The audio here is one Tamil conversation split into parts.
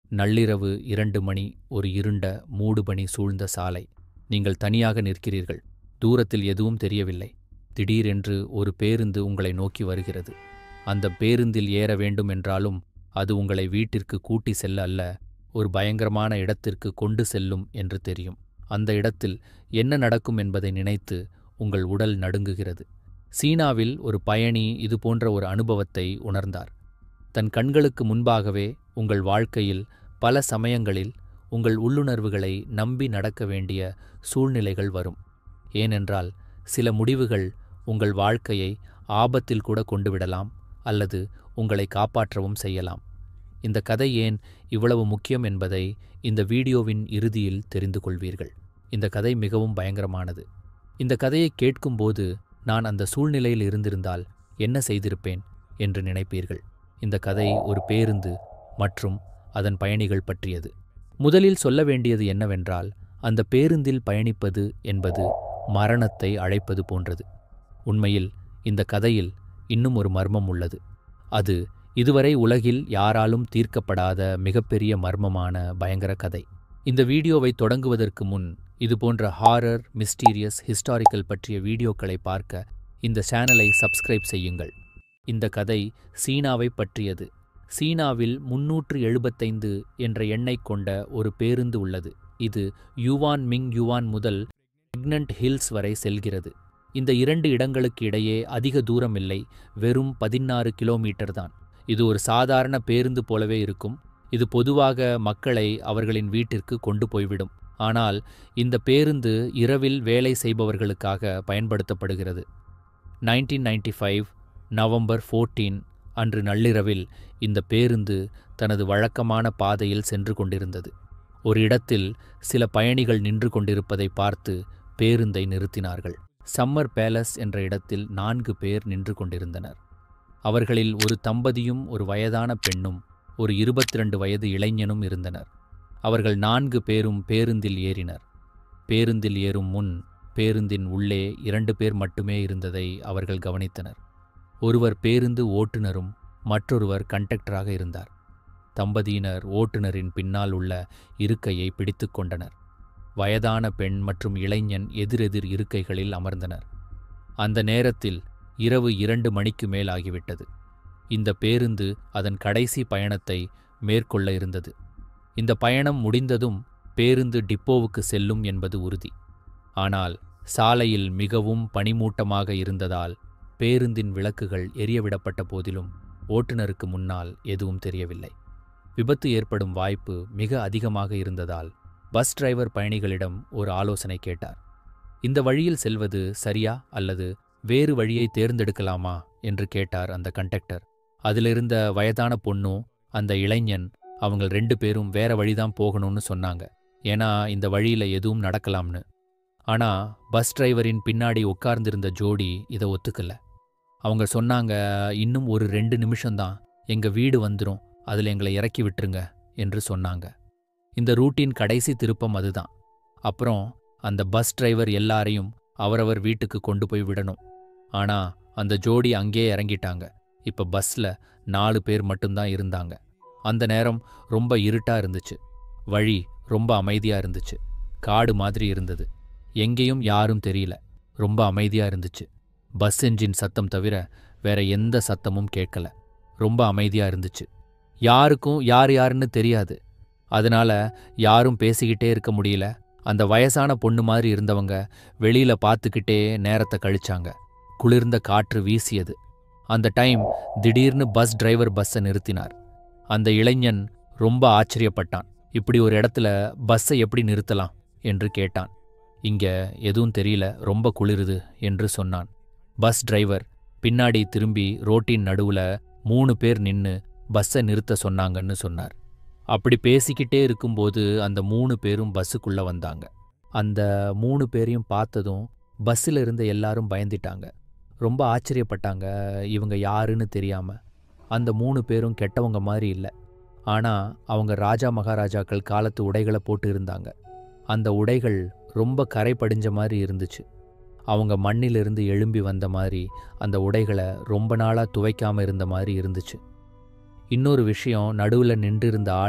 நள்ளிரவு இரண்டு மணி ஒரு இருண்ட மூடுபனி சூழ்ந்த சாலை நீங்கள் தனியாக நிற்கிறீர்கள் தூரத்தில் எதுவும் தெரியவில்லை திடீரென்று ஒரு பேருந்து உங்களை நோக்கி வருகிறது அந்த பேருந்தில் ஏற வேண்டும் என்றாலும் அது உங்களை வீட்டிற்கு கூட்டி செல்ல அல்ல ஒரு பயங்கரமான இடத்திற்கு கொண்டு செல்லும் என்று தெரியும் அந்த இடத்தில் என்ன நடக்கும் என்பதை நினைத்து உங்கள் உடல் நடுங்குகிறது சீனாவில் ஒரு பயணி இது போன்ற ஒரு அனுபவத்தை உணர்ந்தார் தன் கண்களுக்கு முன்பாகவே உங்கள் வாழ்க்கையில் பல சமயங்களில் உங்கள் உள்ளுணர்வுகளை நம்பி நடக்க வேண்டிய சூழ்நிலைகள் வரும் ஏனென்றால் சில முடிவுகள் உங்கள் வாழ்க்கையை ஆபத்தில் கூட கொண்டு விடலாம் அல்லது உங்களை காப்பாற்றவும் செய்யலாம் இந்த கதை ஏன் இவ்வளவு முக்கியம் என்பதை இந்த வீடியோவின் இறுதியில் தெரிந்து கொள்வீர்கள் இந்த கதை மிகவும் பயங்கரமானது இந்த கதையை கேட்கும்போது நான் அந்த சூழ்நிலையில் இருந்திருந்தால் என்ன செய்திருப்பேன் என்று நினைப்பீர்கள் இந்த கதை ஒரு பேருந்து மற்றும் அதன் பயணிகள் பற்றியது முதலில் சொல்ல வேண்டியது என்னவென்றால் அந்த பேருந்தில் பயணிப்பது என்பது மரணத்தை அழைப்பது போன்றது உண்மையில் இந்த கதையில் இன்னும் ஒரு மர்மம் உள்ளது அது இதுவரை உலகில் யாராலும் தீர்க்கப்படாத மிகப்பெரிய மர்மமான பயங்கர கதை இந்த வீடியோவை தொடங்குவதற்கு முன் இதுபோன்ற ஹாரர் மிஸ்டீரியஸ் ஹிஸ்டாரிக்கல் பற்றிய வீடியோக்களை பார்க்க இந்த சேனலை சப்ஸ்கிரைப் செய்யுங்கள் இந்த கதை சீனாவை பற்றியது சீனாவில் முன்னூற்று எழுபத்தைந்து என்ற எண்ணைக் கொண்ட ஒரு பேருந்து உள்ளது இது யுவான் மிங் யுவான் முதல் பிக்னண்ட் ஹில்ஸ் வரை செல்கிறது இந்த இரண்டு இடங்களுக்கு இடையே அதிக தூரம் இல்லை வெறும் பதினாறு கிலோமீட்டர் தான் இது ஒரு சாதாரண பேருந்து போலவே இருக்கும் இது பொதுவாக மக்களை அவர்களின் வீட்டிற்கு கொண்டு போய்விடும் ஆனால் இந்த பேருந்து இரவில் வேலை செய்பவர்களுக்காக பயன்படுத்தப்படுகிறது nineteen ninety five November fourteen அன்று நள்ளிரவில் இந்த பேருந்து தனது வழக்கமான பாதையில் சென்று கொண்டிருந்தது ஒரு இடத்தில் சில பயணிகள் நின்று கொண்டிருப்பதை பார்த்து பேருந்தை நிறுத்தினார்கள் சம்மர் பேலஸ் என்ற இடத்தில் நான்கு பேர் நின்று கொண்டிருந்தனர் அவர்களில் ஒரு தம்பதியும் ஒரு வயதான பெண்ணும் ஒரு இருபத்தி ரெண்டு வயது இளைஞனும் இருந்தனர் அவர்கள் நான்கு பேரும் பேருந்தில் ஏறினர் பேருந்தில் ஏறும் முன் பேருந்தின் உள்ளே இரண்டு பேர் மட்டுமே இருந்ததை அவர்கள் கவனித்தனர் ஒருவர் பேருந்து ஓட்டுநரும் மற்றொருவர் கண்டக்டராக இருந்தார் தம்பதியினர் ஓட்டுநரின் பின்னால் உள்ள இருக்கையை பிடித்து கொண்டனர் வயதான பெண் மற்றும் இளைஞன் எதிரெதிர் இருக்கைகளில் அமர்ந்தனர் அந்த நேரத்தில் இரவு இரண்டு மணிக்கு மேல் ஆகிவிட்டது இந்த பேருந்து அதன் கடைசி பயணத்தை மேற்கொள்ள இருந்தது இந்த பயணம் முடிந்ததும் பேருந்து டிப்போவுக்கு செல்லும் என்பது உறுதி ஆனால் சாலையில் மிகவும் பனிமூட்டமாக இருந்ததால் பேருந்தின் விளக்குகள் எரியவிடப்பட்ட போதிலும் ஓட்டுநருக்கு முன்னால் எதுவும் தெரியவில்லை விபத்து ஏற்படும் வாய்ப்பு மிக அதிகமாக இருந்ததால் பஸ் டிரைவர் பயணிகளிடம் ஒரு ஆலோசனை கேட்டார் இந்த வழியில் செல்வது சரியா அல்லது வேறு வழியை தேர்ந்தெடுக்கலாமா என்று கேட்டார் அந்த கண்டக்டர் அதிலிருந்த வயதான பொண்ணும் அந்த இளைஞன் அவங்க ரெண்டு பேரும் வேற வழிதான் போகணும்னு சொன்னாங்க ஏன்னா இந்த வழியில எதுவும் நடக்கலாம்னு ஆனா பஸ் டிரைவரின் பின்னாடி உட்கார்ந்திருந்த ஜோடி இதை ஒத்துக்கல அவங்க சொன்னாங்க இன்னும் ஒரு ரெண்டு நிமிஷம்தான் எங்க வீடு வந்துடும் அதில் எங்களை இறக்கி விட்டுருங்க என்று சொன்னாங்க இந்த ரூட்டின் கடைசி திருப்பம் அதுதான் அப்புறம் அந்த பஸ் டிரைவர் எல்லாரையும் அவரவர் வீட்டுக்கு கொண்டு போய் விடணும் ஆனா அந்த ஜோடி அங்கேயே இறங்கிட்டாங்க இப்ப பஸ்ல நாலு பேர் மட்டும்தான் இருந்தாங்க அந்த நேரம் ரொம்ப இருட்டா இருந்துச்சு வழி ரொம்ப அமைதியா இருந்துச்சு காடு மாதிரி இருந்தது எங்கேயும் யாரும் தெரியல ரொம்ப அமைதியா இருந்துச்சு பஸ் என்ஜின் சத்தம் தவிர வேற எந்த சத்தமும் கேட்கல ரொம்ப அமைதியா இருந்துச்சு யாருக்கும் யார் யாருன்னு தெரியாது அதனால யாரும் பேசிக்கிட்டே இருக்க முடியல அந்த வயசான பொண்ணு மாதிரி இருந்தவங்க வெளியில பார்த்துக்கிட்டே நேரத்தை கழிச்சாங்க குளிர்ந்த காற்று வீசியது அந்த டைம் திடீர்னு பஸ் டிரைவர் பஸ்ஸை நிறுத்தினார் அந்த இளைஞன் ரொம்ப ஆச்சரியப்பட்டான் இப்படி ஒரு இடத்துல பஸ்ஸை எப்படி நிறுத்தலாம் என்று கேட்டான் இங்க எதுவும் தெரியல ரொம்ப குளிருது என்று சொன்னான் பஸ் டிரைவர் பின்னாடி திரும்பி ரோட்டின் நடுவுல மூணு பேர் நின்னு பஸ்ஸை நிறுத்த சொன்னாங்கன்னு சொன்னார் அப்படி பேசிக்கிட்டே இருக்கும்போது அந்த மூணு பேரும் பஸ்ஸுக்குள்ள வந்தாங்க அந்த மூணு பேரையும் பார்த்ததும் பஸ்ஸில் இருந்த எல்லாரும் பயந்துட்டாங்க ரொம்ப ஆச்சரியப்பட்டாங்க இவங்க யாருன்னு தெரியாம அந்த மூணு பேரும் கெட்டவங்க மாதிரி இல்லை ஆனால் அவங்க ராஜா மகாராஜாக்கள் காலத்து உடைகளை போட்டு இருந்தாங்க அந்த உடைகள் ரொம்ப கரை படிஞ்ச மாதிரி இருந்துச்சு அவங்க மண்ணிலிருந்து எழும்பி வந்த மாதிரி அந்த உடைகளை ரொம்ப நாளாக துவைக்காம இருந்த மாதிரி இருந்துச்சு இன்னொரு விஷயம் நடுவில் நின்றிருந்த ஆள்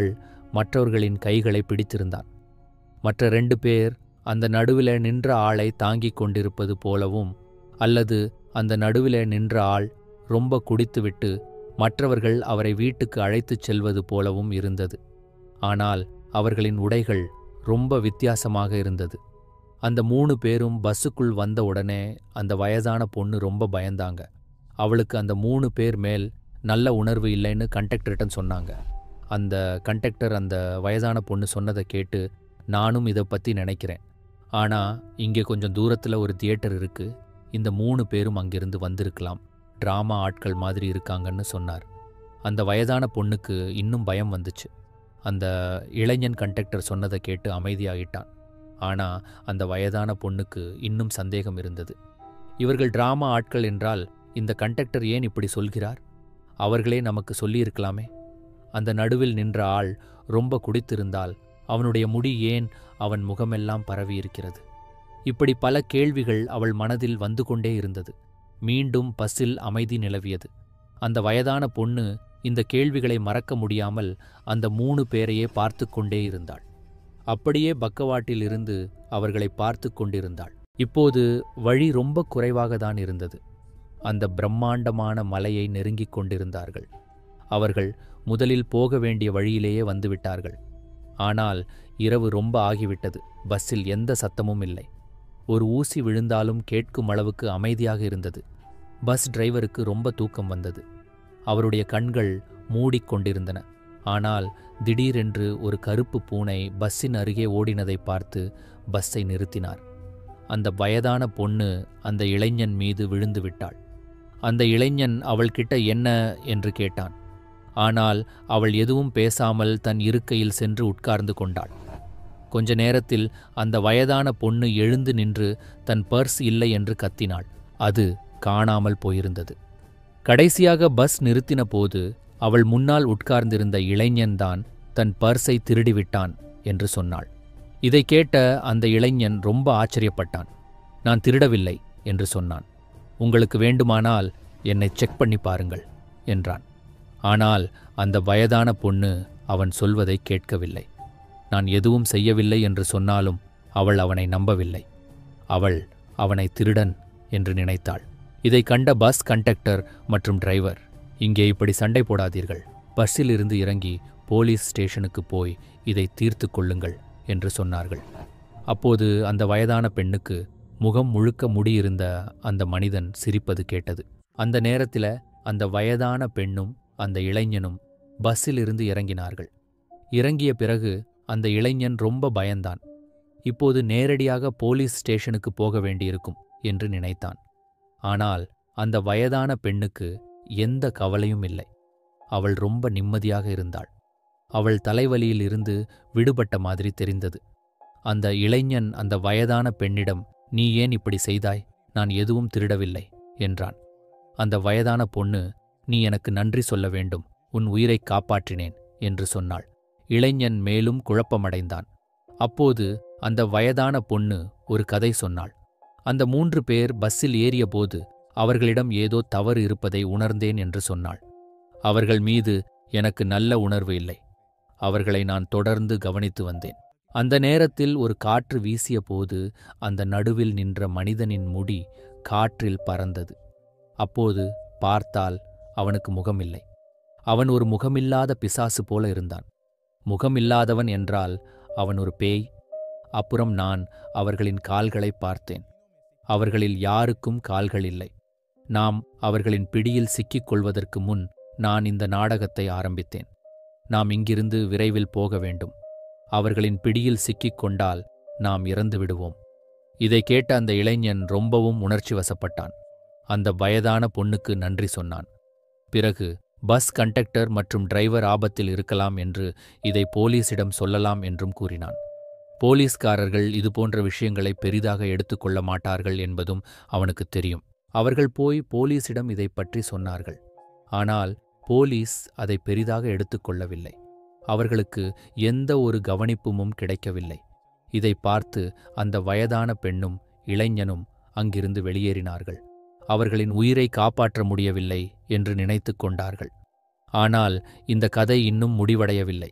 மற்றவர்களின் கைகளை பிடித்திருந்தான் மற்ற ரெண்டு பேர் அந்த நடுவில நின்ற ஆளை தாங்கிக் கொண்டிருப்பது போலவும் அல்லது அந்த நடுவில நின்ற ஆள் ரொம்ப குடித்துவிட்டு மற்றவர்கள் அவரை வீட்டுக்கு அழைத்துச் செல்வது போலவும் இருந்தது ஆனால் அவர்களின் உடைகள் ரொம்ப வித்தியாசமாக இருந்தது அந்த மூணு பேரும் பஸ்ஸுக்குள் வந்த உடனே அந்த வயதான பொண்ணு ரொம்ப பயந்தாங்க அவளுக்கு அந்த மூணு பேர் மேல் நல்ல உணர்வு இல்லைன்னு கண்டக்டர்கிட்ட சொன்னாங்க அந்த கண்டக்டர் அந்த வயதான பொண்ணு சொன்னதை கேட்டு நானும் இதை பற்றி நினைக்கிறேன் ஆனால் இங்கே கொஞ்சம் தூரத்தில் ஒரு தியேட்டர் இருக்கு இந்த மூணு பேரும் அங்கிருந்து வந்திருக்கலாம் ட்ராமா ஆட்கள் மாதிரி இருக்காங்கன்னு சொன்னார் அந்த வயதான பொண்ணுக்கு இன்னும் பயம் வந்துச்சு அந்த இளைஞன் கண்டக்டர் சொன்னதை கேட்டு அமைதியாகிட்டான் ஆனால் அந்த வயதான பொண்ணுக்கு இன்னும் சந்தேகம் இருந்தது இவர்கள் டிராமா ஆட்கள் என்றால் இந்த கண்டக்டர் ஏன் இப்படி சொல்கிறார் அவர்களே நமக்கு சொல்லியிருக்கலாமே அந்த நடுவில் நின்ற ஆள் ரொம்ப குடித்திருந்தால் அவனுடைய முடி ஏன் அவன் முகமெல்லாம் பரவியிருக்கிறது இப்படி பல கேள்விகள் அவள் மனதில் வந்து கொண்டே இருந்தது மீண்டும் பஸ்ஸில் அமைதி நிலவியது அந்த வயதான பொண்ணு இந்த கேள்விகளை மறக்க முடியாமல் அந்த மூணு பேரையே பார்த்து கொண்டே இருந்தாள் அப்படியே பக்கவாட்டில் இருந்து அவர்களை பார்த்து கொண்டிருந்தாள் இப்போது வழி ரொம்ப குறைவாக தான் இருந்தது அந்த பிரம்மாண்டமான மலையை நெருங்கிக் கொண்டிருந்தார்கள் அவர்கள் முதலில் போக வேண்டிய வழியிலேயே வந்துவிட்டார்கள் ஆனால் இரவு ரொம்ப ஆகிவிட்டது பஸ்ஸில் எந்த சத்தமும் இல்லை ஒரு ஊசி விழுந்தாலும் கேட்கும் அளவுக்கு அமைதியாக இருந்தது பஸ் டிரைவருக்கு ரொம்ப தூக்கம் வந்தது அவருடைய கண்கள் மூடிக்கொண்டிருந்தன ஆனால் திடீரென்று ஒரு கருப்பு பூனை பஸ்ஸின் அருகே ஓடினதை பார்த்து பஸ்ஸை நிறுத்தினார் அந்த வயதான பொண்ணு அந்த இளைஞன் மீது விழுந்து விட்டாள் அந்த இளைஞன் அவள்கிட்ட என்ன என்று கேட்டான் ஆனால் அவள் எதுவும் பேசாமல் தன் இருக்கையில் சென்று உட்கார்ந்து கொண்டாள் கொஞ்ச நேரத்தில் அந்த வயதான பொண்ணு எழுந்து நின்று தன் பர்ஸ் இல்லை என்று கத்தினாள் அது காணாமல் போயிருந்தது கடைசியாக பஸ் நிறுத்தின போது அவள் முன்னால் உட்கார்ந்திருந்த இளைஞன்தான் தன் பர்ஸை திருடிவிட்டான் என்று சொன்னாள் இதை கேட்ட அந்த இளைஞன் ரொம்ப ஆச்சரியப்பட்டான் நான் திருடவில்லை என்று சொன்னான் உங்களுக்கு வேண்டுமானால் என்னை செக் பண்ணி பாருங்கள் என்றான் ஆனால் அந்த வயதான பொண்ணு அவன் சொல்வதை கேட்கவில்லை நான் எதுவும் செய்யவில்லை என்று சொன்னாலும் அவள் அவனை நம்பவில்லை அவள் அவனை திருடன் என்று நினைத்தாள் இதை கண்ட பஸ் கண்டக்டர் மற்றும் டிரைவர் இங்கே இப்படி சண்டை போடாதீர்கள் பஸ்ஸில் இருந்து இறங்கி போலீஸ் ஸ்டேஷனுக்கு போய் இதை தீர்த்து கொள்ளுங்கள் என்று சொன்னார்கள் அப்போது அந்த வயதான பெண்ணுக்கு முகம் முழுக்க முடியிருந்த அந்த மனிதன் சிரிப்பது கேட்டது அந்த நேரத்தில் அந்த வயதான பெண்ணும் அந்த இளைஞனும் பஸ்ஸில் இருந்து இறங்கினார்கள் இறங்கிய பிறகு அந்த இளைஞன் ரொம்ப பயந்தான் இப்போது நேரடியாக போலீஸ் ஸ்டேஷனுக்கு போக வேண்டியிருக்கும் என்று நினைத்தான் ஆனால் அந்த வயதான பெண்ணுக்கு எந்த கவலையும் இல்லை அவள் ரொம்ப நிம்மதியாக இருந்தாள் அவள் தலைவலியில் இருந்து விடுபட்ட மாதிரி தெரிந்தது அந்த இளைஞன் அந்த வயதான பெண்ணிடம் நீ ஏன் இப்படி செய்தாய் நான் எதுவும் திருடவில்லை என்றான் அந்த வயதான பொண்ணு நீ எனக்கு நன்றி சொல்ல வேண்டும் உன் உயிரைக் காப்பாற்றினேன் என்று சொன்னாள் இளைஞன் மேலும் குழப்பமடைந்தான் அப்போது அந்த வயதான பொண்ணு ஒரு கதை சொன்னாள் அந்த மூன்று பேர் பஸ்ஸில் ஏறியபோது அவர்களிடம் ஏதோ தவறு இருப்பதை உணர்ந்தேன் என்று சொன்னாள் அவர்கள் மீது எனக்கு நல்ல உணர்வு இல்லை அவர்களை நான் தொடர்ந்து கவனித்து வந்தேன் அந்த நேரத்தில் ஒரு காற்று வீசிய போது அந்த நடுவில் நின்ற மனிதனின் முடி காற்றில் பறந்தது அப்போது பார்த்தால் அவனுக்கு முகமில்லை அவன் ஒரு முகமில்லாத பிசாசு போல இருந்தான் முகமில்லாதவன் என்றால் அவன் ஒரு பேய் அப்புறம் நான் அவர்களின் கால்களை பார்த்தேன் அவர்களில் யாருக்கும் கால்கள் இல்லை நாம் அவர்களின் பிடியில் சிக்கிக் கொள்வதற்கு முன் நான் இந்த நாடகத்தை ஆரம்பித்தேன் நாம் இங்கிருந்து விரைவில் போக வேண்டும் அவர்களின் பிடியில் சிக்கிக் கொண்டால் நாம் இறந்து விடுவோம் இதை கேட்ட அந்த இளைஞன் ரொம்பவும் உணர்ச்சி வசப்பட்டான் அந்த வயதான பொண்ணுக்கு நன்றி சொன்னான் பிறகு பஸ் கண்டக்டர் மற்றும் டிரைவர் ஆபத்தில் இருக்கலாம் என்று இதை போலீசிடம் சொல்லலாம் என்றும் கூறினான் போலீஸ்காரர்கள் இதுபோன்ற விஷயங்களை பெரிதாக எடுத்துக்கொள்ள மாட்டார்கள் என்பதும் அவனுக்கு தெரியும் அவர்கள் போய் போலீசிடம் இதை பற்றி சொன்னார்கள் ஆனால் போலீஸ் அதை பெரிதாக எடுத்துக்கொள்ளவில்லை அவர்களுக்கு எந்த ஒரு கவனிப்புமும் கிடைக்கவில்லை இதை பார்த்து அந்த வயதான பெண்ணும் இளைஞனும் அங்கிருந்து வெளியேறினார்கள் அவர்களின் உயிரை காப்பாற்ற முடியவில்லை என்று நினைத்து கொண்டார்கள் ஆனால் இந்த கதை இன்னும் முடிவடையவில்லை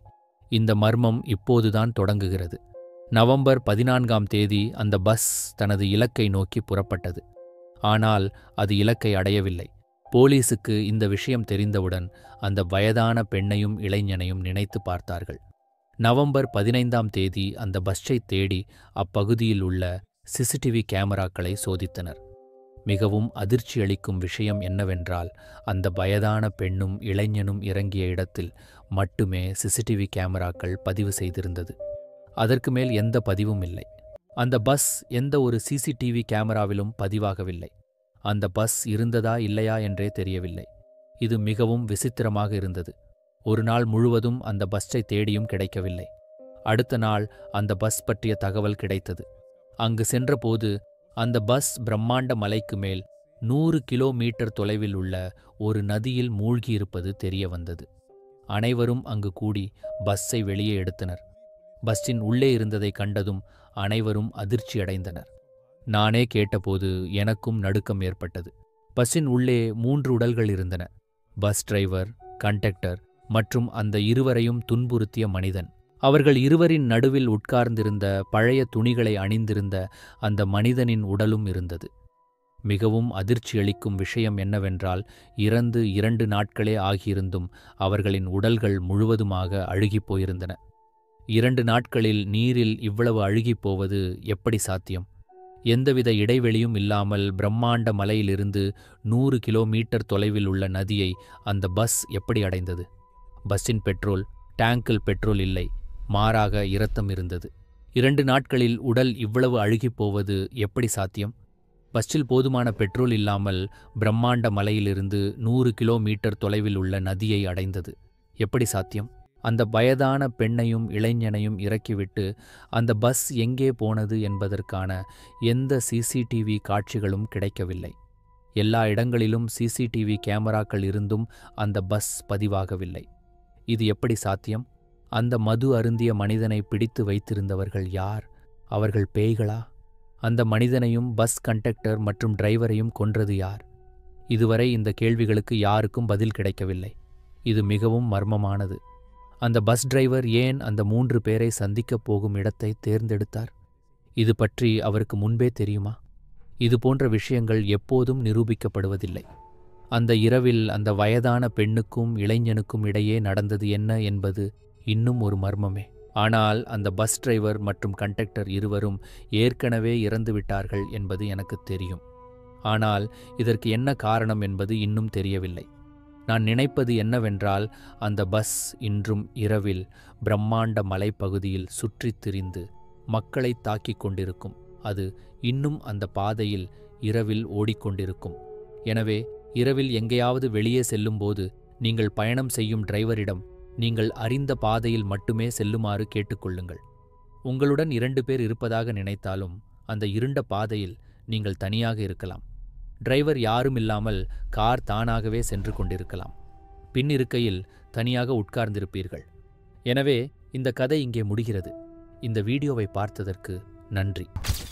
இந்த மர்மம் இப்போதுதான் தொடங்குகிறது நவம்பர் பதினான்காம் தேதி அந்த பஸ் தனது இலக்கை நோக்கி புறப்பட்டது ஆனால் அது இலக்கை அடையவில்லை போலீசுக்கு இந்த விஷயம் தெரிந்தவுடன் அந்த வயதான பெண்ணையும் இளைஞனையும் நினைத்து பார்த்தார்கள் நவம்பர் பதினைந்தாம் தேதி அந்த பஸ்ஸை தேடி அப்பகுதியில் உள்ள சிசிடிவி கேமராக்களை சோதித்தனர் மிகவும் அதிர்ச்சியளிக்கும் விஷயம் என்னவென்றால் அந்த வயதான பெண்ணும் இளைஞனும் இறங்கிய இடத்தில் மட்டுமே சிசிடிவி கேமராக்கள் பதிவு செய்திருந்தது அதற்கு மேல் எந்த பதிவும் இல்லை அந்த பஸ் எந்த ஒரு சிசிடிவி கேமராவிலும் பதிவாகவில்லை அந்த பஸ் இருந்ததா இல்லையா என்றே தெரியவில்லை இது மிகவும் விசித்திரமாக இருந்தது ஒரு நாள் முழுவதும் அந்த பஸ்ஸை தேடியும் கிடைக்கவில்லை அடுத்த நாள் அந்த பஸ் பற்றிய தகவல் கிடைத்தது அங்கு சென்றபோது அந்த பஸ் பிரம்மாண்ட மலைக்கு மேல் நூறு கிலோமீட்டர் தொலைவில் உள்ள ஒரு நதியில் மூழ்கியிருப்பது தெரிய வந்தது அனைவரும் அங்கு கூடி பஸ்ஸை வெளியே எடுத்தனர் பஸ்ஸின் உள்ளே இருந்ததை கண்டதும் அனைவரும் அதிர்ச்சியடைந்தனர் நானே கேட்டபோது எனக்கும் நடுக்கம் ஏற்பட்டது பஸ்ஸின் உள்ளே மூன்று உடல்கள் இருந்தன பஸ் டிரைவர் கண்டக்டர் மற்றும் அந்த இருவரையும் துன்புறுத்திய மனிதன் அவர்கள் இருவரின் நடுவில் உட்கார்ந்திருந்த பழைய துணிகளை அணிந்திருந்த அந்த மனிதனின் உடலும் இருந்தது மிகவும் அதிர்ச்சியளிக்கும் விஷயம் என்னவென்றால் இறந்து இரண்டு நாட்களே ஆகியிருந்தும் அவர்களின் உடல்கள் முழுவதுமாக அழுகிப் போயிருந்தன இரண்டு நாட்களில் நீரில் இவ்வளவு அழுகிப் போவது எப்படி சாத்தியம் எந்தவித இடைவெளியும் இல்லாமல் பிரம்மாண்ட மலையிலிருந்து நூறு கிலோமீட்டர் தொலைவில் உள்ள நதியை அந்த பஸ் எப்படி அடைந்தது பஸ்ஸின் பெட்ரோல் டேங்கில் பெட்ரோல் இல்லை மாறாக இரத்தம் இருந்தது இரண்டு நாட்களில் உடல் இவ்வளவு அழுகிப் போவது எப்படி சாத்தியம் பஸ்ஸில் போதுமான பெட்ரோல் இல்லாமல் பிரம்மாண்ட மலையிலிருந்து நூறு கிலோமீட்டர் தொலைவில் உள்ள நதியை அடைந்தது எப்படி சாத்தியம் அந்த வயதான பெண்ணையும் இளைஞனையும் இறக்கிவிட்டு அந்த பஸ் எங்கே போனது என்பதற்கான எந்த சிசிடிவி காட்சிகளும் கிடைக்கவில்லை எல்லா இடங்களிலும் சிசிடிவி கேமராக்கள் இருந்தும் அந்த பஸ் பதிவாகவில்லை இது எப்படி சாத்தியம் அந்த மது அருந்திய மனிதனை பிடித்து வைத்திருந்தவர்கள் யார் அவர்கள் பேய்களா அந்த மனிதனையும் பஸ் கண்டக்டர் மற்றும் டிரைவரையும் கொன்றது யார் இதுவரை இந்த கேள்விகளுக்கு யாருக்கும் பதில் கிடைக்கவில்லை இது மிகவும் மர்மமானது அந்த பஸ் டிரைவர் ஏன் அந்த மூன்று பேரை சந்திக்கப் போகும் இடத்தை தேர்ந்தெடுத்தார் இது பற்றி அவருக்கு முன்பே தெரியுமா இது போன்ற விஷயங்கள் எப்போதும் நிரூபிக்கப்படுவதில்லை அந்த இரவில் அந்த வயதான பெண்ணுக்கும் இளைஞனுக்கும் இடையே நடந்தது என்ன என்பது இன்னும் ஒரு மர்மமே ஆனால் அந்த பஸ் டிரைவர் மற்றும் கண்டக்டர் இருவரும் ஏற்கனவே இறந்துவிட்டார்கள் என்பது எனக்கு தெரியும் ஆனால் இதற்கு என்ன காரணம் என்பது இன்னும் தெரியவில்லை நான் நினைப்பது என்னவென்றால் அந்த பஸ் இன்றும் இரவில் பிரம்மாண்ட மலைப்பகுதியில் சுற்றித் திரிந்து மக்களை தாக்கிக் கொண்டிருக்கும் அது இன்னும் அந்த பாதையில் இரவில் ஓடிக்கொண்டிருக்கும் எனவே இரவில் எங்கேயாவது வெளியே செல்லும்போது நீங்கள் பயணம் செய்யும் டிரைவரிடம் நீங்கள் அறிந்த பாதையில் மட்டுமே செல்லுமாறு கேட்டுக்கொள்ளுங்கள் உங்களுடன் இரண்டு பேர் இருப்பதாக நினைத்தாலும் அந்த இருண்ட பாதையில் நீங்கள் தனியாக இருக்கலாம் டிரைவர் யாரும் இல்லாமல் கார் தானாகவே சென்று கொண்டிருக்கலாம் பின் இருக்கையில் தனியாக உட்கார்ந்திருப்பீர்கள் எனவே இந்த கதை இங்கே முடிகிறது இந்த வீடியோவை பார்த்ததற்கு நன்றி